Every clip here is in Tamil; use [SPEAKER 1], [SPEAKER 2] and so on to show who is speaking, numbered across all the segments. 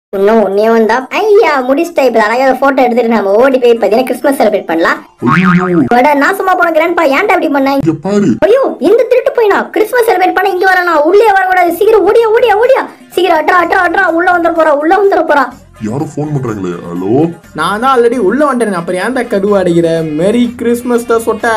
[SPEAKER 1] இன்னும் ஒன்னே வந்தா ஐயா முடிச்சிட்டா இப்ப அழகா போட்டோ எடுத்துட்டு நம்ம ஓடி போய் பாத்தீங்கன்னா கிறிஸ்மஸ் செலிப்ரேட் பண்ணலாம்
[SPEAKER 2] ஐயோ
[SPEAKER 1] அட நாசமா போன கிராண்ட்பா ஏன்டா இப்படி பண்ண
[SPEAKER 2] இங்க பாரு
[SPEAKER 1] ஐயோ இந்த திருட்டு போயினா கிறிஸ்மஸ் செலிப்ரேட் பண்ண இங்க வரனா உள்ளே வரக்கூடாது சீக்கிரம் ஓடியா ஓடியா ஓடியா சீக்கிரம் அட்ரா அட்ரா அட்ரா உள்ள வந்துட போறா உள்ள வந்துட போறா
[SPEAKER 2] யாரும் ஃபோன் பண்றாங்களே ஹலோ
[SPEAKER 3] நான் தான் ஆல்ரெடி உள்ள வந்துட்டேன் அப்புறம் ஏன்டா கடுவா அடிக்கிற மெரி கிறிஸ்மஸ் தான் சொட்ட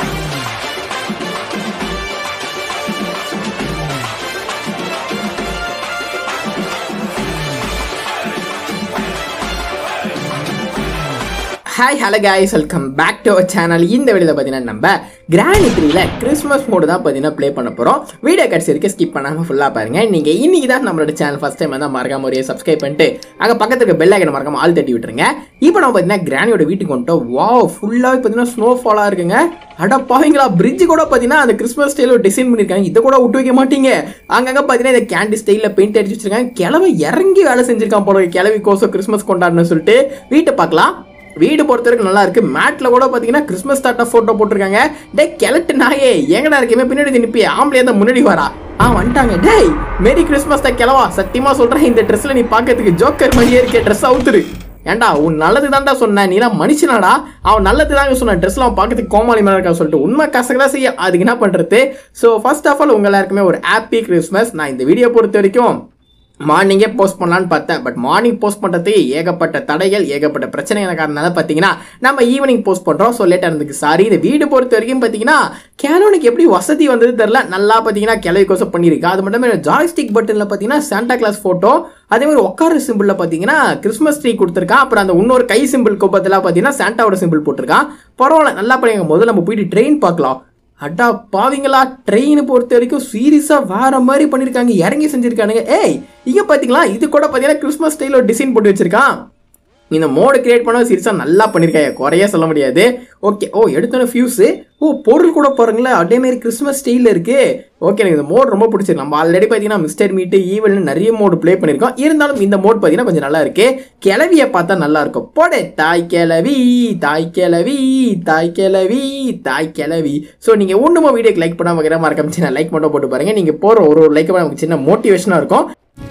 [SPEAKER 3] hi hello guys welcome back to our channel இந்த வீடியோவில் பார்த்தீங்கன்னா நம்ம கிராண்ட் த்ரீல கிறிஸ்மஸ் மோடு தான் பார்த்தீங்கன்னா ப்ளே பண்ண போகிறோம் வீடியோ கடைசி வரைக்கும் ஸ்கிப் பண்ணாமல் ஃபுல்லாக பாருங்க நீங்கள் இன்னைக்கு தான் நம்மளோட சேனல் ஃபஸ்ட் டைம் தான் மறக்காம ஒரு சப்ஸ்கிரைப் பண்ணிட்டு அங்கே பக்கத்துல இருக்க பெல் ஐக்கனை மறக்காம ஆள் தட்டி விட்டுருங்க இப்போ நம்ம பார்த்தீங்கன்னா கிராணியோட வீட்டுக்கு வந்துட்டோம் வாவ் ஃபுல்லாக பார்த்தீங்கன்னா ஸ்னோ ஃபாலாக இருக்குங்க அட பாவீங்களா பிரிட்ஜ் கூட பார்த்தீங்கன்னா அந்த கிறிஸ்மஸ் ஸ்டைலில் டிசைன் பண்ணியிருக்காங்க இதை கூட விட்டு வைக்க மாட்டீங்க அங்கங்கே பார்த்தீங்கன்னா இந்த கேண்டி ஸ்டைலில் பெயிண்ட் அடிச்சு வச்சிருக்காங்க கிளவி இறங்கி வேலை செஞ்சிருக்கான் போல கிளவி கோசம் கிறிஸ்மஸ் கொண்டாடணும்னு சொல்லிட்டு வீட்டை பார்க்கலாம் வீடு பொறுத்த வரைக்கும் நல்லா இருக்கு மேட்ல கூட பாத்தீங்கன்னா கிறிஸ்மஸ் தாட்டா போட்டோ போட்டிருக்காங்க டே கிழட்டு நாயே எங்கடா இருக்கே பின்னாடி நிப்பி ஆம்பளையா தான் முன்னாடி வரா ஆ வந்துட்டாங்க டேய் மேரி கிறிஸ்மஸ் தான் கிளவா சத்தியமா சொல்றேன் இந்த ட்ரெஸ்ல நீ பாக்கிறதுக்கு ஜோக்கர் மாதிரியே இருக்கே ட்ரெஸ் அவுத்துரு ஏன்டா உன் நல்லது தான்டா சொன்ன நீலாம் மனுஷனாடா அவன் நல்லது தாங்க சொன்ன ட்ரெஸ்ல அவன் பார்க்கறதுக்கு கோமாளி மேல இருக்கா சொல்லிட்டு உண்மை கசகதா செய்ய அதுக்கு என்ன பண்றது ஸோ ஃபர்ஸ்ட் ஆஃப் ஆல் உங்க எல்லாருக்குமே ஒரு ஹாப்பி கிறிஸ்மஸ் நான் இந்த வீடியோ பொறுத்த வரைக்கும் மார்னிங்கே போஸ்ட் பண்ணலான்னு பார்த்தேன் பட் மார்னிங் போஸ்ட் பண்ணுறதுக்கு ஏகப்பட்ட தடைகள் ஏகப்பட்ட பிரச்சனை காரணனால பார்த்தீங்கன்னா நம்ம ஈவினிங் போஸ்ட் பண்ணுறோம் ஸோ லேட்டாக இருந்துக்கு சாரி இந்த வீடு பொறுத்த வரைக்கும் பார்த்தீங்கன்னா கேனோனுக்கு எப்படி வசதி வந்தது தெரில நல்லா பார்த்தீங்கன்னா கிளவி கோசம் பண்ணியிருக்கு அது மட்டும் இல்லாமல் ஜாய்ஸ்டிக் பட்டனில் பார்த்தீங்கன்னா சாண்டா கிளாஸ் ஃபோட்டோ அதே மாதிரி உட்கார சிம்பிளில் பார்த்தீங்கன்னா கிறிஸ்மஸ் ட்ரீ கொடுத்துருக்கான் அப்புறம் அந்த இன்னொரு கை சிம்பிள் கோப்பத்தில் பார்த்தீங்கன்னா சாண்டாவோட சிம்பிள் போட்டிருக்கான் பரவாயில்ல நல்லா பண்ணுங்க முதல்ல நம்ம போயிட்டு ட்ரெயின் பார்க்கலாம் அட்டா பாவிங்களா ட்ரெயின் பொறுத்த வரைக்கும் சீரியஸாக வேற மாதிரி பண்ணியிருக்காங்க இறங்கி செஞ்சுருக்கானுங்க ஏய் இங்கே பார்த்தீங்களா இது கூட பார்த்தீங்கன்னா கிறிஸ்மஸ் ஸ்டைலில் டிசைன் போட்டு வச்சிருக்கான் இந்த மோடு கிரியேட் பண்ண சீரியஸாக நல்லா பண்ணியிருக்காங்க குறைய சொல்ல முடியாது ஓகே ஓ எடுத்தோன்னே ஃபியூஸு ஓ பொருள் கூட பாருங்களேன் அதே மாதிரி கிறிஸ்மஸ் ஸ்டைலில் இருக்கு ஓகே எனக்கு இந்த மோட் ரொம்ப பிடிச்சிருக்கு நம்ம ஆல்ரெடி பார்த்தீங்கன்னா மிஸ்டர் மீட்டு ஈவல்னு நிறைய மோடு ப்ளே பண்ணியிருக்கோம் இருந்தாலும் இந்த மோட் பார்த்தீங்கன்னா கொஞ்சம் நல்லா இருக்கு கிளவியை பார்த்தா நல்லா இருக்கும் போடே தாய் கிளவி தாய் கிளவி தாய் கிளவி தாய் கிளவி ஸோ நீங்கள் ஒன்றுமா வீடியோக்கு லைக் பண்ணாம வைக்கிற மறக்காம சின்ன லைக் மட்டும் போட்டு பாருங்க நீங்கள் போகிற ஒரு ஒரு லைக் நமக்கு சின்ன மோட்டிவேஷனாக இருக்கும்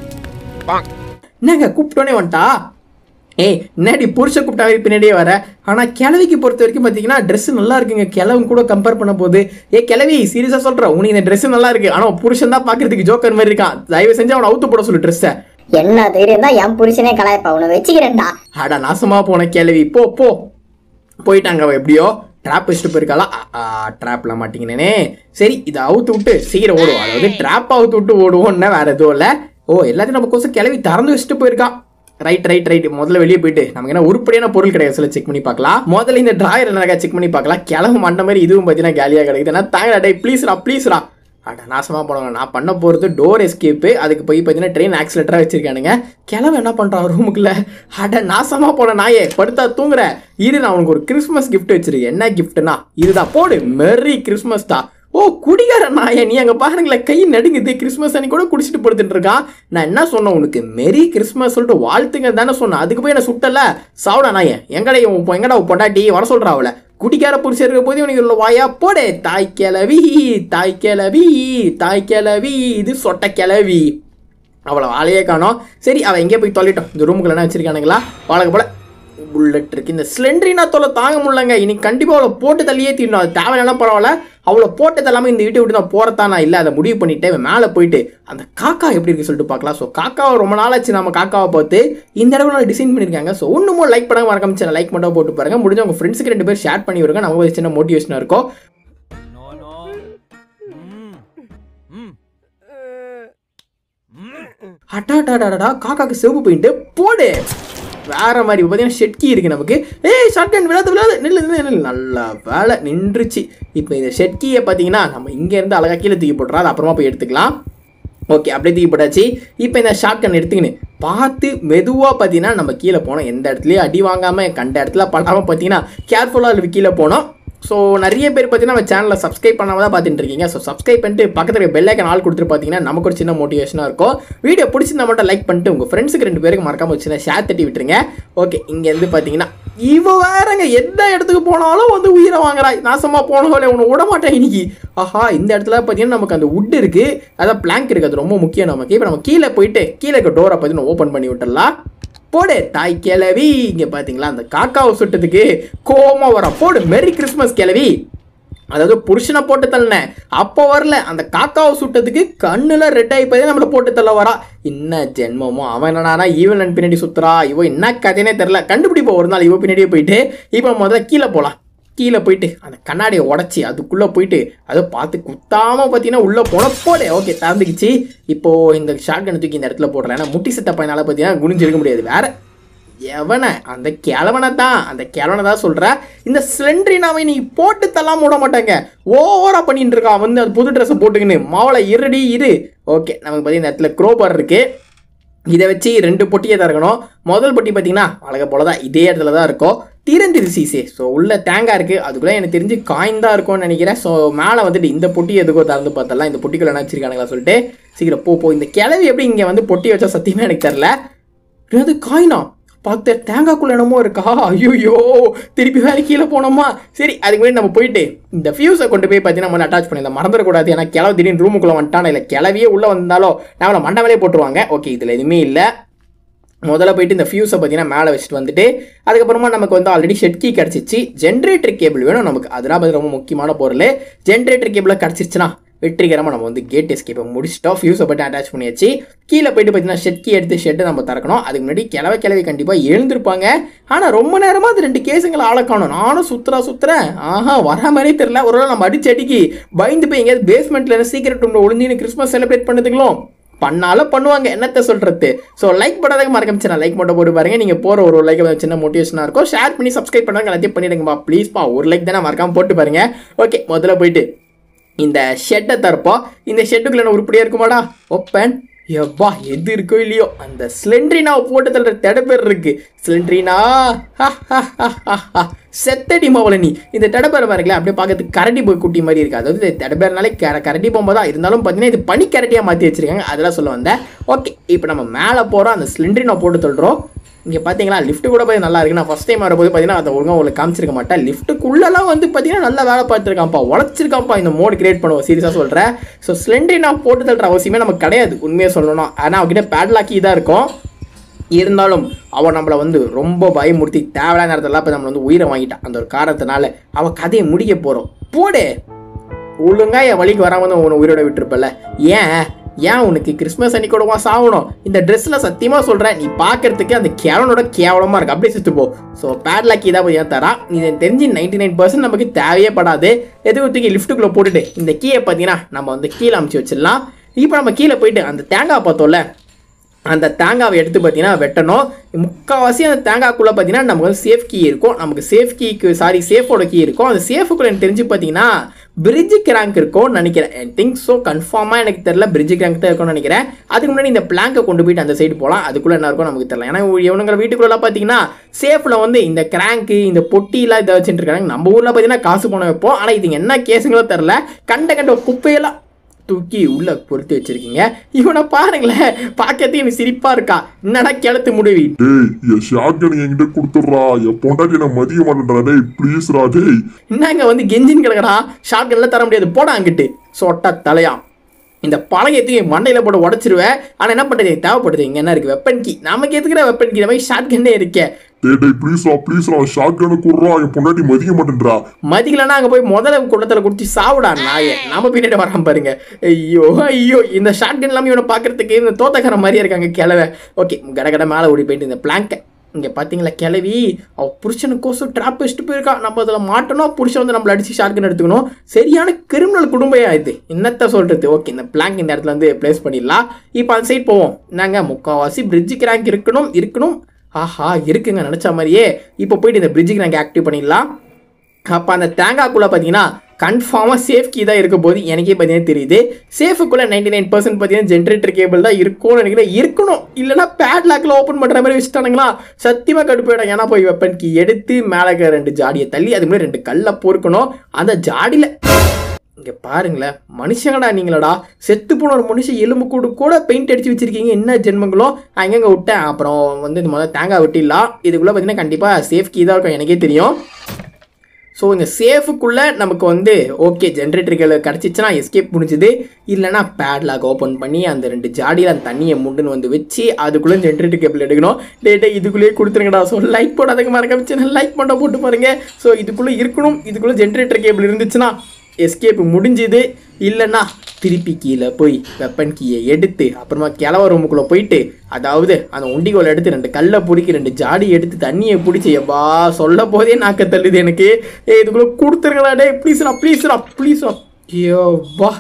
[SPEAKER 3] என்னங்க கூப்பிட்டோன்னே வந்துட்டா ஏய் என்னடி புருஷ கூப்பிட்டாவே பின்னாடியே வர ஆனால் கிழவிக்கு பொறுத்த வரைக்கும் பார்த்தீங்கன்னா ட்ரெஸ் நல்லா இருக்குங்க கிழவன் கூட கம்பேர் பண்ண போது ஏ கிழவி சீரியஸாக சொல்கிறேன் உனக்கு இந்த ட்ரெஸ் நல்லா இருக்கு ஆனால் புருஷன் தான் பார்க்கறதுக்கு ஜோக்கர் மாதிரி இருக்கான் தயவு செஞ்சு அவனை அவுத்து போட சொல்லு ட்ரெஸ்ஸை
[SPEAKER 1] என்ன தைரியம் தான் என் புருஷனே கலாயப்பா உன்னை வச்சுக்கிறேன்டா
[SPEAKER 3] அட நாசமா போன கிழவி போ போ போயிட்டாங்க அவ எப்படியோ ட்ராப் வச்சுட்டு போயிருக்காளா ட்ராப்ல மாட்டீங்கன்னே சரி இதை அவுத்து விட்டு சீக்கிரம் ஓடுவோம் அதாவது ட்ராப் அவுத்து விட்டு ஓடுவோம்னா வேற எதுவும் இல்லை ஓ எல்லாத்தையும் நம்ம கோசம் கிளவி திறந்து வச்சுட்டு போயிருக்கான் ரைட் ரைட் ரைட் முதல்ல வெளியே போயிட்டு நமக்கு என்ன உருப்படியான பொருள் கிடையாது சில செக் பண்ணி பார்க்கலாம் முதல்ல இந்த டிராயர் என்ன செக் பண்ணி பார்க்கலாம் கிளம்பு மண்ட மாதிரி இதுவும் பார்த்தீங்கன்னா காலியாக கிடைக்குது நான் தாங்கடா டே ப்ளீஸ்ரா ப்ளீஸ்ரா அட நாசமாக போனவங்க நான் பண்ண போகிறது டோர் எஸ்கேப்பு அதுக்கு போய் பார்த்தீங்கன்னா ட்ரெயின் ஆக்சிலேட்டராக வச்சிருக்கானுங்க கிளம்பு என்ன பண்ணுறான் ரூமுக்குள்ள அட நாசமாக போன நாயே படுத்தா தூங்குற இரு நான் உனக்கு ஒரு கிறிஸ்மஸ் gift வச்சிருக்கேன் என்ன கிஃப்ட்னா இதுதான் போடு மெர்ரி கிறிஸ்மஸ் தான் ஓ குடிகார நாயே நீ அங்கே பாருங்களேன் கை நடுங்குது கிறிஸ்மஸ் அன்னைக்கு கூட குடிச்சிட்டு படுத்துட்டு இருக்கான் நான் என்ன சொன்னேன் உனக்கு மெரி கிறிஸ்மஸ் சொல்லிட்டு வாழ்த்துங்க தானே சொன்னேன் அதுக்கு போய் என்ன சுட்டல சாவுடா நாயே எங்கடா உன் பொ- எங்கடா உன் பொண்டாட்டி வர சொல்றா அவளை குடிக்கார புருஷன் இருக்க போது உனக்கு உள்ள வாயா போடே தாய் கிளவி தாய் கிளவி தாய் கிளவி இது சொட்ட கிளவி அவளை வாழையே காணோம் சரி அவள் எங்கேயோ போய் தொலைட்டோம் இந்த ரூமுக்குள்ள என்ன வச்சிருக்கானுங்களா வழக்கு போல புல்லட் இருக்கு இந்த ஸ்லெண்ட்ரினா தொலை தாங்க முடியலங்க இன்னைக்கு கண்டிப்பாக அவளை போட்டு தள்ளியே தீரணும் அது தேவையில்லாம் பரவாயில்ல அவளை போட்டு தள்ளாமல் இந்த வீட்டை விட்டு நான் போகிறதா நான் இல்லை அதை முடிவு பண்ணிட்டு இவன் மேலே போயிட்டு அந்த காக்கா எப்படி இருக்கு சொல்லிட்டு பார்க்கலாம் ஸோ காக்காவை ரொம்ப நாளாச்சு நம்ம காக்காவை பார்த்து இந்த இடத்துல நான் டிசைன் பண்ணியிருக்காங்க ஸோ ஒன்றுமோ லைக் பண்ணாம மறக்காம சேனல் லைக் மட்டும் போட்டு பாருங்க முடிஞ்ச உங்கள் ஃப்ரெண்ட்ஸுக்கு ரெண்டு பேர் ஷேர் பண்ணி விடுங்க நமக்கு ஒரு சின்ன மோட்டிவேஷனாக இருக்கும்
[SPEAKER 4] No, no. Mm. Mm.
[SPEAKER 3] அட்டாடாடாடா காக்காக்கு சிவப்பு பெயிண்ட் போடு வேற மாதிரி இப்போ பார்த்தீங்கன்னா ஷெட்கி இருக்கு நமக்கு ஏய் ஷார்ட்கன் விழாது விழாது நில்லு நில்லு நில்லு நல்லா வேலை நின்றுச்சு இப்போ இந்த ஷெட்கியை பார்த்தீங்கன்னா நம்ம இங்கேருந்து அழகா கீழே தூக்கி போட்டுறோம் அது அப்புறமா போய் எடுத்துக்கலாம் ஓகே அப்படியே தூக்கி போட்டாச்சு இப்போ இந்த ஷார்ட்கன் எடுத்துக்கின்னு பார்த்து மெதுவாக பார்த்தீங்கன்னா நம்ம கீழே போனோம் எந்த இடத்துலையும் அடி வாங்காமல் கண்ட இடத்துல பண்ணாமல் பார்த்தீங்கன்னா கேர்ஃபுல்லாக கீழே போனோம் ஸோ நிறைய பேர் பார்த்தீங்கன்னா நம்ம சேனலில் சப்ஸ்கிரைப் பண்ணாம தான் பார்த்துட்டு இருக்கீங்க ஸோ சப்ஸ்கிரைப் பண்ணிட்டு பக்கத்தில் இருக்க பெல் ஐக்கன் ஆள் கொடுத்துட்டு பார்த்தீங்கன்னா நமக்கு ஒரு சின்ன மோட்டிவேஷனாக இருக்கும் வீடியோ பிடிச்சிருந்தா மட்டும் லைக் பண்ணிட்டு உங்கள் ஃப்ரெண்ட்ஸுக்கு ரெண்டு பேருக்கு மறக்காம ஒரு சின்ன ஷேர் தட்டி விட்டுருங்க ஓகே இங்கேருந்து பார்த்தீங்கன்னா இவ வேறங்க எந்த இடத்துக்கு போனாலும் வந்து உயிரை வாங்குறா நாசமாக போனவளே உன்னை விட மாட்டேன் இன்னைக்கு ஆஹா இந்த இடத்துல பார்த்தீங்கன்னா நமக்கு அந்த wood இருக்கு அதான் பிளாங்க் இருக்கு அது ரொம்ப முக்கியம் நமக்கு இப்போ நம்ம கீழே போயிட்டு கீழே இருக்க டோரை பார்த்தீங்கன்னா ஓப்பன் பண்ணி விட்டுறலாம் போடு தாய் கிளவி இங்கே பார்த்தீங்களா அந்த காக்காவை சுட்டதுக்கு கோமா வர போடு மெரி கிறிஸ்மஸ் கிளவி அதாவது புருஷனை போட்டு தள்ளினேன் அப்போ வரல அந்த காக்காவை சுட்டதுக்கு கண்ணுல ரெட் ஆகி போய் நம்மளை போட்டு தள்ள வரா என்ன ஜென்மமோ அவன் என்னன்னா ஈவன் பின்னாடி சுத்துறா இவ என்ன கதைனே தெரில கண்டுபிடிப்போம் ஒரு நாள் இவ பின்னாடியே போயிட்டு இப்போ முதல்ல கீழே போகலாம் கீழே போயிட்டு அந்த கண்ணாடியை உடச்சி அதுக்குள்ளே போயிட்டு அதை பார்த்து குத்தாம பார்த்தீங்கன்னா உள்ளே போன போடு ஓகே திறந்துக்குச்சு இப்போ இந்த ஷார்ட் கன் தூக்கி இந்த இடத்துல போடுறேன் ஏன்னா முட்டி செத்த பையனால பார்த்தீங்கன்னா குனிஞ்சிருக்க முடியாது வேற எவனை அந்த கிழவனை தான் அந்த கிழவனை தான் சொல்ற இந்த சிலிண்டரினாவை நீ போட்டு தள்ளாம விட மாட்டாங்க ஓவரா பண்ணிட்டு இருக்கான் வந்து அது புது ட்ரெஸ்ஸை போட்டுக்கின்னு மாவளை இருடி இரு ஓகே நமக்கு பார்த்தீங்கன்னா இந்த இடத்துல க்ரோபர் இருக்கு இதை வச்சு ரெண்டு பொட்டியை திறக்கணும் முதல் பொட்டி பார்த்தீங்கன்னா அழக போல தான் இதே இடத்துல தான் இருக்கும் திறந்துது சீசே ஸோ உள்ள தேங்காய் இருக்குது அதுக்குள்ளே எனக்கு தெரிஞ்சு காயின் தான் இருக்கும்னு நினைக்கிறேன் ஸோ மேலே வந்துட்டு இந்த பொட்டி எதுக்கோ திறந்து பார்த்தலாம் இந்த பொட்டிக்குள்ள என்ன வச்சிருக்கானுங்களா சொல்லிட்டு சீக்கிரம் போ போ இந்த கிளவி எப்படி இங்கே வந்து பொட்டி வச்சா சத்தியமே எனக்கு தெரில அது காயினா பார்த்து தேங்காய்க்குள்ள என்னமோ இருக்கா ஐயோ திருப்பி வேற கீழே போனோமா சரி அதுக்கு முன்னாடி நம்ம போயிட்டு இந்த ஃபியூஸை கொண்டு போய் பார்த்தீங்கன்னா நம்ம அட்டாச் பண்ணிடலாம் மறந்துடக்கூடாது ஏன்னா கிளவு திடீர்னு ரூமுக்குள்ளே வந்துட்டான இல்லை கிளவியே உள்ளே வந்தாலோ நம்மளை மண்டை மேலே போட்டுருவாங்க ஓகே இதில் எதுவுமே இல்லை முதல்ல போயிட்டு இந்த ஃபியூஸை பார்த்தீங்கன்னா மேலே வச்சுட்டு வந்துட்டு அதுக்கப்புறமா நமக்கு வந்து ஆல்ரெடி ஷெட் கீ கிடச்சிச்சு ஜென்ரேட்டர் கேபிள் வேணும் நமக்கு அதெல்லாம் பார்த்து ரொம்ப முக்கியமான பொருள் ஜென்ரேட்டர் கேபிளாக கிடச்சிருச்சுன்னா வெற்றிகரமாக நம்ம வந்து கேட் எஸ்கேப்பை முடிச்சிட்டோம் ஃபியூஸை போட்டு அட்டாச் பண்ணியாச்சு கீழே போயிட்டு பார்த்தீங்கன்னா ஷெட் கீ எடுத்து ஷெட்டை நம்ம திறக்கணும் அதுக்கு முன்னாடி கிளவை கிளவி கண்டிப்பாக எழுந்திருப்பாங்க ஆனால் ரொம்ப நேரமாக அது ரெண்டு கேஸுங்களை ஆள காணும் நானும் சுத்துறா சுத்துறேன் ஆஹா வர மாதிரியே தெரியல ஒரு வேளை நம்ம அடிச்சு அடிக்கி பயந்து போய் எங்கேயாவது பேஸ்மெண்ட்டில் சீக்கிரட் ரூமில் ஒளிஞ்சின்னு கிறிஸ்மஸ் செலிப்ரேட் பண்ணதுங்களும் பண்ணாலும் பண்ணுவாங்க என்னத்த சொல்றது ஸோ லைக் பண்ணாதங்க மறக்க லைக் மட்டும் போட்டு பாருங்க நீங்க போற ஒரு லைக் சின்ன மோட்டிவேஷனா இருக்கும் ஷேர் பண்ணி சப்ஸ்கிரைப் பண்ணாங்க எல்லாத்தையும் பண்ணிடுங்கப்பா ப்ளீஸ்ப்பா ஒரு லைக் தானே மறக்காம போட்டு பாருங்க ஓகே முதல்ல போயிட்டு இந்த ஷெட்டை தரப்போம் இந்த ஷெட்டுக்குள்ள என்ன உருப்படியா இருக்குமாடா ஓப்பன் எவ்வா எது இருக்கோ இல்லையோ அந்த சிலிண்ட்ரினா போட்டு தள்ளுற தடப்பேர் இருக்கு சிலிண்ட்ரினா செத்தடி மாவள நீ இந்த தடப்பேர் பாருங்களேன் அப்படியே பார்க்கறதுக்கு கரடி போய் குட்டி மாதிரி இருக்கு அதாவது இந்த தடப்பேர்னாலே கர கரடி பொம்மை தான் இருந்தாலும் பார்த்தீங்கன்னா இது பனி கரடியாக மாற்றி வச்சிருக்காங்க அதெல்லாம் சொல்ல வந்தேன் ஓகே இப்போ நம்ம மேலே போகிறோம் அந்த சிலிண்ட்ரினா போட்டு தள்ளுறோம் இங்கே பார்த்தீங்களா லிஃப்ட் கூட போய் நல்லா இருக்கு நான் ஃபஸ்ட் டைம் வரும்போது பார்த்தீங்கன்னா அதை ஒழுங்காக உங்களுக்கு காமிச்சிருக்க மாட்டேன் லிஃப்ட்டுக்குள்ளெல்லாம் வந்து பார்த்தீங்கன்னா நல்லா வேலை பார்த்துருக்கான்ப்பா உழைச்சிருக்கான்ப்பா இந்த மோட் கிரியேட் பண்ணுவோம் சீரியஸாக சொல்கிறேன் ஸோ சிலிண்டரி நான் போட்டு தள்ளுற அவசியமே நமக்கு கிடையாது உண்மையாக சொல்லணும் ஆனால் அவகிட்ட பேட்லாக்கி தான் இருக்கும் இருந்தாலும் அவன் நம்மளை வந்து ரொம்ப பயமுறுத்தி தேவையான நேரத்தில் இப்போ நம்மளை வந்து உயிரை வாங்கிட்டான் அந்த ஒரு காரணத்தினால அவன் கதையை முடிக்க போகிறோம் போடு ஒழுங்கா என் வழிக்கு வராம தான் உன்னை உயிரோட விட்டுருப்பல ஏன் ஏன் உனக்கு கிறிஸ்மஸ் அன்னைக்கு கூடவா சாகணும் இந்த ட்ரெஸ்ஸில் சத்தியமாக சொல்கிறேன் நீ பார்க்கறதுக்கு அந்த கேவலனோட கேவலமாக இருக்கு அப்படியே செத்து போ ஸோ பேட்லாக்கி தான் போய் தரா இது தெரிஞ்சு நைன்டி நைன் பர்சன்ட் நமக்கு தேவையே படாது எதுவும் தூக்கி லிஃப்ட்டுக்குள்ளே போட்டுட்டு இந்த கீயை பார்த்தீங்கன்னா நம்ம வந்து கீழே அமுச்சு வச்சிடலாம் இப்போ நம்ம கீழே போயிட்டு அந்த தேங்காய் பார்த்தோம்ல அந்த தேங்காவை எடுத்து பார்த்தீங்கன்னா வெட்டணும் முக்கால்வாசி அந்த தேங்காய்க்குள்ளே பார்த்தீங்கன்னா நமக்கு வந்து சேஃப் கீ இருக்கும் நமக்கு சேஃப் கீக்கு சாரி சேஃபோட கீ இருக்கும் அந்த சேஃபுக்குள்ள எனக்கு தெரிஞ்சு பார்த்தீங்கன்னா பிரிட்ஜ் கிராங்க் இருக்கும்னு நினைக்கிறேன் ஐ திங்க் ஸோ கன்ஃபார்மாக எனக்கு தெரியல பிரிட்ஜ் கிராங்க் தான் இருக்கும்னு நினைக்கிறேன் அதுக்கு முன்னாடி இந்த பிளாங்கை கொண்டு போயிட்டு அந்த சைடு போகலாம் அதுக்குள்ளே என்ன இருக்கும் நமக்கு தெரியல ஏன்னா இவனுங்க வீட்டுக்குள்ளலாம் பார்த்தீங்கன்னா சேஃபில் வந்து இந்த கிராங்க்கு இந்த பொட்டிலாம் இதை வச்சுட்டு இருக்காங்க நம்ம ஊரில் பார்த்தீங்கன்னா காசு பணம் வைப்போம் ஆனால் இது என்ன கேஸுங்களோ தெரில கண்ட கண்ட குப்பையெல்லாம் தூக்கி உள்ள பொருத்தி வச்சிருக்கீங்க இவனை பாருங்களேன் பார்க்கறதுக்கு எனக்கு சிரிப்பா இருக்கா என்னடா கிளத்து முடிவி
[SPEAKER 2] டேய் என் ஷாட்கன் என்கிட்ட கொடுத்துட்றா என் பொண்டாட்டி என்ன மதிய மாட்டேன்றா டேய் ப்ளீஸ்ரா டேய்
[SPEAKER 3] என்னங்க வந்து கெஞ்சின்னு கிடக்குறான் ஷார்ட் கன்ல தர முடியாது போடா அங்கிட்டு சொட்டா தலையா இந்த பழகத்தையும் மண்டையில போட்டு உடச்சிருவேன் ஆனா என்ன பண்றது எனக்கு தேவைப்படுது இங்க என்ன இருக்கு வெப்பன் கீ நமக்கு எதுக்குற வெப்பன் கீ நம்ம ஷார்ட் கன்னே இருக்கே
[SPEAKER 2] டேய் டேய் ப்ளீஸ்ரா ப்ளீஸ்ரா ஷாட்கனை குடுறா என் பொண்டாட்டி மதிய மாட்டேன்றா
[SPEAKER 3] மதிக்கலன்னா அங்கே போய் முதல்ல குளத்தில் குடிச்சு சாவுடா நாயே நம்ம பின்னாடி வராம பாருங்க ஐயோ ஐயோ இந்த ஷார்ட் கன் இல்லாமல் இவனை பார்க்கறதுக்கு இந்த தோத்தக்கார மாதிரியே இருக்காங்க கிளவை ஓகே கடகட மேலே ஓடி போயிட்டு இந்த பிளாங்கை இங்கே பார்த்தீங்களா கிளவி அவ புருஷனுக்கோசம் ட்ராப் வச்சுட்டு போயிருக்கா நம்ம அதில் மாட்டணும் புருஷன் வந்து நம்மளை அடிச்சு ஷார்ட் கன் எடுத்துக்கணும் சரியான கிரிமினல் குடும்பம் இது என்னத்த சொல்கிறது ஓகே இந்த பிளாங்க் இந்த இடத்துல வந்து ப்ளேஸ் பண்ணிடலாம் இப்போ அந்த சைட் போவோம் நாங்கள் முக்கால்வாசி பிரிட்ஜு கிராங்க் இருக்கணும் இருக்கணும் ஆஹா இருக்குங்க நினச்ச மாதிரியே இப்போ போயிட்டு இந்த பிரிட்ஜுக்கு நாங்கள் ஆக்டிவ் பண்ணிடலாம் அப்போ அந்த தேங்காய்க்குள்ளே பார்த்தீங்கன்னா கன்ஃபார்மாக சேஃப் கீ தான் இருக்க போது எனக்கே பார்த்தீங்கன்னா தெரியுது சேஃபுக்குள்ளே நைன்டி நைன் பர்சன்ட் பார்த்தீங்கன்னா ஜென்ரேட்டர் கேபிள் தான் இருக்கும்னு நினைக்கிறேன் இருக்கணும் இல்லைனா பேட்லாக்கில் ஓப்பன் பண்ணுற மாதிரி வச்சுட்டானுங்களா சத்தியமாக கடுப்பாயிடும் ஏன்னா போய் வெப்பன் கீ எடுத்து மேலே இருக்கிற ரெண்டு ஜாடியை தள்ளி அது மாதிரி ரெண்டு கல்லை பொறுக்கணும் அந்த ஜாடியில் இங்கே பாருங்களேன் மனுஷங்கடா நீங்களடா செத்து போன ஒரு மனுஷன் எலும்பு கூடு கூட பெயிண்ட் அடிச்சு வச்சிருக்கீங்க என்ன ஜென்மங்களோ நான் எங்கெங்க விட்டேன் அப்புறம் வந்து இந்த முதல்ல தேங்காய் வெட்டிடலாம் இதுக்குள்ளே பார்த்தீங்கன்னா கண்டிப்பாக சேஃப் கீ தான் இருக்கும் எனக்கே தெரியும் ஸோ இந்த சேஃபுக்குள்ளே நமக்கு வந்து ஓகே ஜென்ரேட்டர்கள் கிடச்சிச்சுன்னா எஸ்கேப் முடிஞ்சுது இல்லைன்னா பேட்லாக் ஓப்பன் பண்ணி அந்த ரெண்டு ஜாடியில் அந்த தண்ணியை முண்டுன்னு வந்து வச்சு அதுக்குள்ளே ஜென்ரேட்டர் கேபிள் எடுக்கணும் டேட்டா இதுக்குள்ளேயே கொடுத்துருங்கடா ஸோ லைக் போடாதங்க மறக்காம லைக் பண்ண போட்டு பாருங்க ஸோ இதுக்குள்ளே இருக்கணும் இதுக்குள்ளே ஜென்ரேட்டர் கேபிள் இருந்துச்சுன்னா எஸ்கேப் முடிஞ்சுது இல்லைன்னா திருப்பி கீழே போய் வெப்பன் கீயை எடுத்து அப்புறமா கிளவ ரூமுக்குள்ளே போயிட்டு அதாவது அந்த உண்டிகோல் எடுத்து ரெண்டு கல்லை பிடிக்கி ரெண்டு ஜாடி எடுத்து தண்ணியை பிடிச்சி எப்பா சொல்ல போதே நாக்க தள்ளுது எனக்கு ஏ இதுக்குள்ளே கொடுத்துருங்களா டே ப்ளீஸ்ரா ப்ளீஸ்ரா ப்ளீஸ்ரா ஐயோப்பா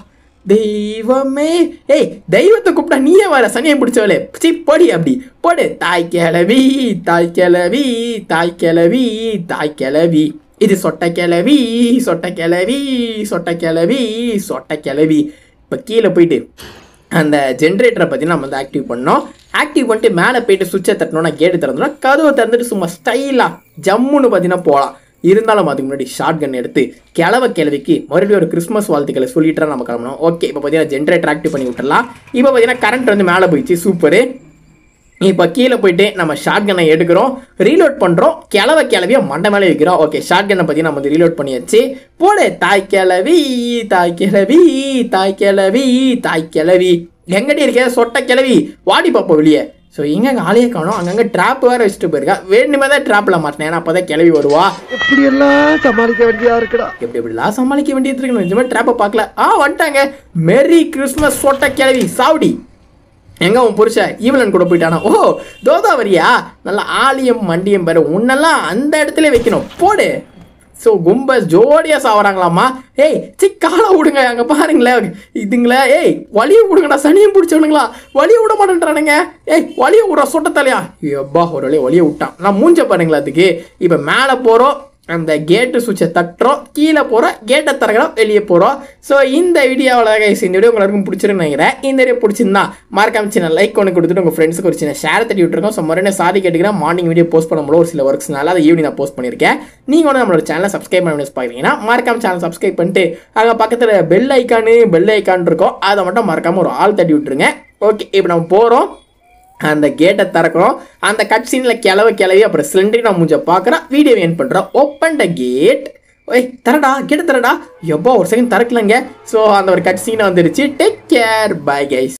[SPEAKER 3] தெய்வமே ஏய் தெய்வத்தை கூப்பிட்டா நீயே வர சனியை பிடிச்சவளே சி போடி அப்படி போடு தாய் கிளவி தாய் கிளவி தாய் கிளவி தாய் கிளவி இது சொட்ட கிளவி சொட்ட கிளவி சொட்ட கிளவி சொட்ட கிளவி இப்போ கீழே போயிட்டு அந்த ஜென்ரேட்டரை பற்றி நம்ம வந்து ஆக்டிவ் பண்ணோம் ஆக்டிவ் பண்ணிட்டு மேலே போயிட்டு சுவிட்சை தட்டணும்னா கேட்டு திறந்துடும் கதவை திறந்துட்டு சும்மா ஸ்டைலாக ஜம்முன்னு பார்த்தீங்கன்னா போகலாம் இருந்தாலும் அதுக்கு முன்னாடி ஷார்ட் கன் எடுத்து கிளவ கிளவிக்கு மறுபடியும் ஒரு கிறிஸ்மஸ் வாழ்த்துக்களை சொல்லிட்டு நம்ம கிளம்பணும் ஓகே இப்போ பார்த்தீங்கன்னா ஜென்ரேட்டர் ஆக்டிவ் பண்ணி விட்டுறலாம் இப்போ பார்த்தீங்கன்னா கரண்ட் வந்து மேலே போயிடுச்சு சூப்பரு இப்போ கீழே போயிட்டு நம்ம ஷார்ட் கன்னை எடுக்கிறோம் ரீலோட் பண்ணுறோம் கிளவ கிளவியை மண்டை மேலே வைக்கிறோம் ஓகே ஷார்ட் கன்னை பற்றி நம்ம வந்து ரீலோட் பண்ணியாச்சு போடு தாய் கிளவி தாய் கிளவி தாய் கிளவி தாய் கிளவி எங்கடி இருக்க சொட்ட கிளவி வாடி பாப்போம் வெளியே ஸோ எங்க ஆளையே காணும் அங்கங்கே ட்ராப் வேறு வச்சுட்டு போயிருக்கா வேணுமே தான் ட்ராப்பில் மாட்டினேன் ஏன்னா அப்போ தான் கிளவி வருவா
[SPEAKER 5] இப்படி எல்லாம் சமாளிக்க வேண்டியதா இருக்குடா
[SPEAKER 3] எப்படி எப்படிலாம் சமாளிக்க வேண்டியது இருக்கு நிஜமா ட்ராப்பை பார்க்கல ஆ வந்துட்டாங்க மெரி கிறிஸ்மஸ் சொட்ட கிளவி சாவடி எங்க உன் புருஷன் ஈவலன் கூட போயிட்டானா ஓ தோதாவரியா நல்லா ஆலியம் மண்டியம் பாரு உன்னெல்லாம் அந்த இடத்துல வைக்கணும் போடு ஸோ கும்ப ஜோடியா சாவறாங்களாமா ஏய் சி காலை விடுங்க அங்கே பாருங்களேன் இதுங்களே ஏய் வலியை விடுங்கடா சனியும் பிடிச்சவனுங்களா வலியை விட மாட்டேன்றானுங்க ஏய் வலியை விடுற சொட்ட தலையா எப்பா ஒரு வழியை வலியை விட்டான் நான் மூஞ்ச பாருங்களா அதுக்கு இப்போ மேலே போகிறோம் அந்த கேட்டு சுவிட்சை தட்டுறோம் கீழே போகிறோம் கேட்டை திறக்கிறோம் வெளியே போகிறோம் ஸோ இந்த வீடியோவில் கைஸ் இந்த வீடியோ உங்களுக்கு பிடிச்சிருன்னு நினைக்கிறேன் இந்த வீடியோ பிடிச்சிருந்தா மறக்காம சின்ன லைக் ஒன்று கொடுத்துட்டு உங்கள் ஃப்ரெண்ட்ஸுக்கு ஒரு சின்ன ஷேர் தட்டி விட்டுருக்கோம் ஸோ மறுபடியும் சாரி கேட்டுக்கிறேன் மார்னிங் வீடியோ போஸ்ட் பண்ண முடியல ஒரு சில ஒர்க்ஸ்னால அதை ஈவினிங் நான் போஸ்ட் பண்ணியிருக்கேன் நீங்கள் வந்து நம்மளோட சேனலை சப்ஸ்கிரைப் பண்ணி பார்க்குறீங்கன்னா மறக்காம சேனல் சப்ஸ்கிரைப் பண்ணிட்டு அங்கே பக்கத்தில் பெல் ஐக்கானு பெல் ஐக்கான் இருக்கும் அதை மட்டும் மறக்காமல் ஒரு ஆள் தட்டி விட்டுருங்க ஓகே இப்போ நம்ம போகிறோம் அந்த கேட்டை திறக்கிறோம் அந்த கட் சீனில் கிளவ கிளவி அப்புறம் சிலிண்டரி நான் மூஞ்ச பார்க்குறேன் வீடியோ ஏன் பண்ணுறோம் ஓப்பன் த கேட் ஓய் தரடா கேட்டு தரடா எப்போ ஒரு செகண்ட் திறக்கலங்க ஸோ அந்த ஒரு கட் சீனை வந்துருச்சு டேக் கேர் பை கைஸ்